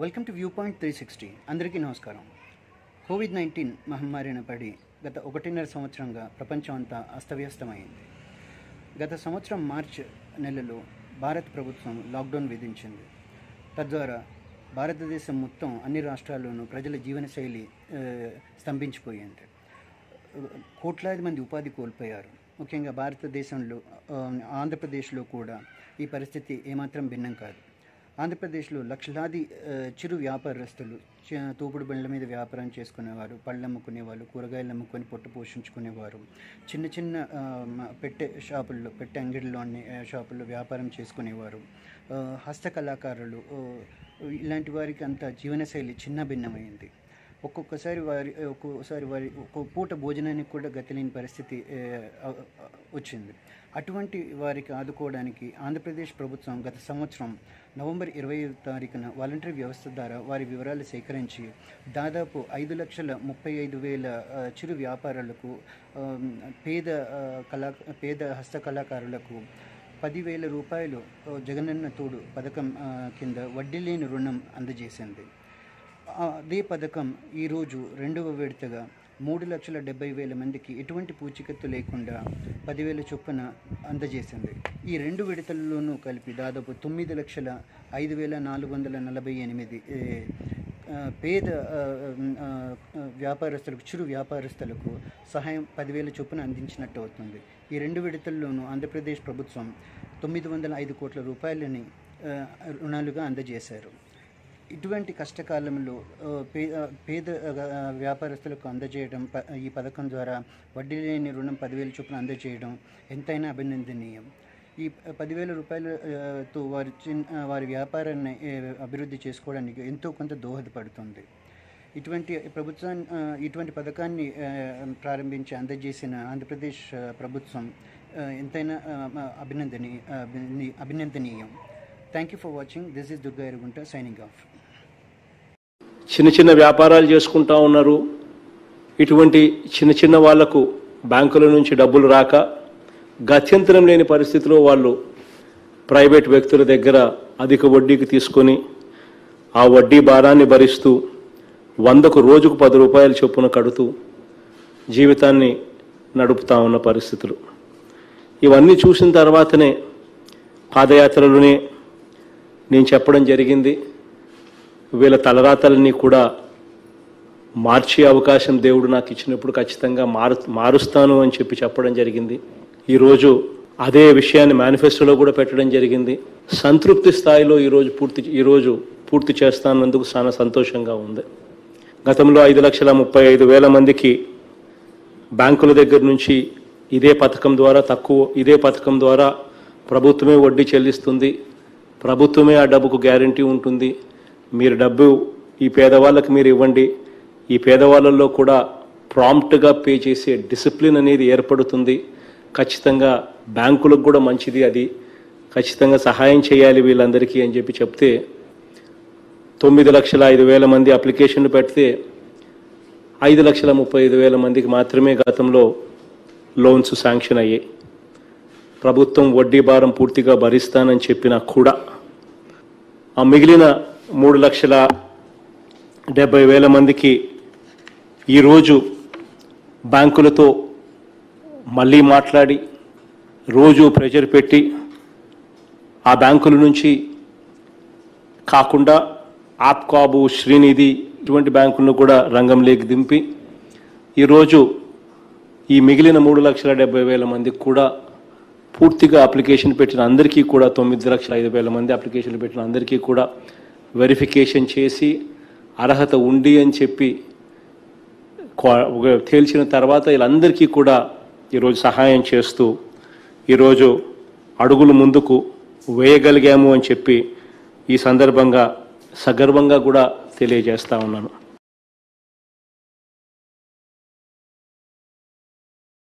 welcome to viewpoint three sixty అందరికీ నమస్కారం Covid nineteen మహమ్మారిన పడి గత ఒకటిన్నర సంవత్సరంగా ప్రపంచం అంతా అస్తవ్యస్తమైంది గత సంవత్సరం మార్చ్ నెలలో భారత ప్రభుత్వం లాక్డౌన్ విధించింది తద్వారా భారతదేశం మొత్తం అన్ని రాష్ట్రాల్లోనూ ప్రజల జీవనశైలి ఆ, స్తంభించిపోయింది కోట్లాది మంది ఉపాధి కోల్పోయారు ముఖ్యంగా భారతదేశంలో ఆ, ఆంధ్రప్రదేశ్లో కూడా ఈ పరిస్థితి ఏమాత్రం భిన్నం కాదు ఆంధ్రప్రదేశ్లో లక్షలాది ఆ, చిరు వ్యాపారస్తులు చి- తోపుడు బండ్ల మీద వ్యాపారం చేసుకునేవారు పళ్ళు అమ్ముకునేవాళ్ళు కూరగాయలు అమ్ముకొని పొట్టు పోషించుకునేవారు చిన్న చిన్న ఆ, మ- పెట్టె షాపుల్లో పెట్టె అంగడిలో అన్ని ఆ, షాపుల్లో వ్యాపారం చేసుకునేవారు ఆ, హస్తకళాకారులు ఆ, ఇలాంటి వారికి అంత జీవనశైలి చిన్న భిన్నమైంది ఒక్కొక్కసారి వారి ఒక్కొక్కసారి వారి ఒక్కొక్క పూట భోజనానికి కూడా గతిలేని పరిస్థితి ఏ, అ- అ- వచ్చింది అటువంటి వారికి ఆదుకోవడానికి ఆంధ్రప్రదేశ్ ప్రభుత్వం గత సంవత్సరం నవంబర్ ఇరవై తారీఖున వాలంటరీ వ్యవస్థ ద్వారా వారి వివరాలు సేకరించి దాదాపు ఐదు లక్షల ముప్పై ఐదు వేల ఆ, చిరు వ్యాపారాలకు ఆ, పేద ఆ, కళా పేద హస్తకళాకారులకు పదివేల రూపాయలు ఆ, జగనన్న తోడు పథకం ఆ, కింద వడ్డీ లేని రుణం అందజేసింది ఆ, అదే పథకం ఈరోజు రెండవ విడతగా మూడు లక్షల డెబ్బై వేల మందికి ఎటువంటి పూచికత్తు లేకుండా పదివేల చొప్పున అందజేసింది ఈ రెండు విడతల్లోనూ కలిపి దాదాపు తొమ్మిది లక్షల ఐదు వేల నాలుగు వందల నలభై ఎనిమిది ఏ, ఆ, పేద ఆ, ఆ, ఆ, వ్యాపారస్తులకు చిరు వ్యాపారస్తులకు సహాయం పదివేల చొప్పున అందించినట్టు అవుతుంది ఈ రెండు విడతల్లోనూ ఆంధ్రప్రదేశ్ ప్రభుత్వం తొమ్మిది వందల ఐదు కోట్ల రూపాయలని ఆ, రుణాలుగా అందజేశారు ఇటువంటి కష్టకాలంలో ఆ, పే ఆ, పేద ఆ, వ్యాపారస్తులకు అందజేయడం ప- ఈ పథకం ద్వారా వడ్డీ లేని రుణం పదివేల చొప్పున అందజేయడం ఎంతైనా అభినందనీయం ఈ ప- పదివేల రూపాయలతో వారి చిన్న వారి వ్యాపారాన్ని ఏ, అభివృద్ధి చేసుకోవడానికి ఎంతో కొంత దోహదపడుతుంది ఇటువంటి ప్రభుత్వాన్ని ఆ, ఇటువంటి పథకాన్ని ఆ, ప్రారంభించి అందజేసిన ఆంధ్రప్రదేశ్ ఆ, ప్రభుత్వం ఆ, ఎంతైనా ఆ, అభినందనీ అభినందనీ- అభినందనీయం thank you for watching this is Durga Erugunta signing off చిన్న చిన్న వ్యాపారాలు చేసుకుంటా ఉన్నారు ఇటువంటి చిన్న చిన్న వాళ్లకు బ్యాంకుల నుంచి డబ్బులు రాక గత్యంతరం లేని పరిస్థితిలో వాళ్ళు ప్రైవేట్ వ్యక్తుల దగ్గర అధిక వడ్డీకి తీసుకొని ఆ వడ్డీ భారాన్ని భరిస్తూ వందకు రోజుకు పది రూపాయల చొప్పున కడుతూ జీవితాన్ని నడుపుతా ఉన్న పరిస్థితులు ఇవన్నీ చూసిన తర్వాతనే పాదయాత్రలోనే నేను చెప్పడం జరిగింది వీళ్ళ తలరాతలని కూడా మార్చే అవకాశం దేవుడు నాకు ఇచ్చినప్పుడు ఖచ్చితంగా మారు మారుస్తాను అని చెప్పి చెప్పడం జరిగింది ఈరోజు అదే విషయాన్ని మేనిఫెస్టోలో కూడా పెట్టడం జరిగింది సంతృప్తి స్థాయిలో ఈరోజు పూర్తి ఈరోజు పూర్తి చేస్తానందుకు చాలా సంతోషంగా ఉంది గతంలో ఐదు లక్షల ముప్పై ఐదు వేల మందికి బ్యాంకుల దగ్గర నుంచి ఇదే పథకం ద్వారా తక్కువ ఇదే పథకం ద్వారా ప్రభుత్వమే వడ్డీ చెల్లిస్తుంది ప్రభుత్వమే ఆ డబ్బుకు గ్యారంటీ ఉంటుంది మీరు డబ్బు ఈ పేదవాళ్ళకి మీరు ఇవ్వండి ఈ పేదవాళ్ళల్లో కూడా ప్రాంప్ట్గా పే చేసే డిసిప్లిన్ అనేది ఏర్పడుతుంది ఖచ్చితంగా బ్యాంకులకు కూడా మంచిది అది ఖచ్చితంగా సహాయం చేయాలి వీళ్ళందరికీ అని చెప్పి చెప్తే తొమ్మిది లక్షల ఐదు వేల మంది అప్లికేషన్లు పెడితే ఐదు లక్షల ముప్పై ఐదు వేల మందికి మాత్రమే గతంలో లోన్స్ శాంక్షన్ అయ్యాయి ప్రభుత్వం వడ్డీ భారం పూర్తిగా భరిస్తానని చెప్పినా కూడా ఆ మిగిలిన మూడు లక్షల డెబ్బై వేల మందికి ఈరోజు బ్యాంకులతో మళ్ళీ మాట్లాడి రోజు ప్రెజర్ పెట్టి ఆ బ్యాంకుల నుంచి కాకుండా ఆప్కాబు శ్రీనిధి ఇటువంటి బ్యాంకులను కూడా రంగంలోకి దింపి ఈరోజు ఈ మిగిలిన మూడు లక్షల డెబ్బై వేల మందికి కూడా పూర్తిగా అప్లికేషన్ పెట్టిన అందరికీ కూడా తొమ్మిది లక్షల ఐదు వేల మంది అప్లికేషన్లు పెట్టిన అందరికీ కూడా వెరిఫికేషన్ చేసి అర్హత ఉంది అని చెప్పి క్వా- ఒక తేల్చిన తర్వాత వీళ్ళందరికీ కూడా ఈరోజు సహాయం చేస్తూ ఈరోజు అడుగులు ముందుకు వేయగలిగాము అని చెప్పి ఈ సందర్భంగా సగర్వంగా కూడా తెలియజేస్తా ఉన్నాను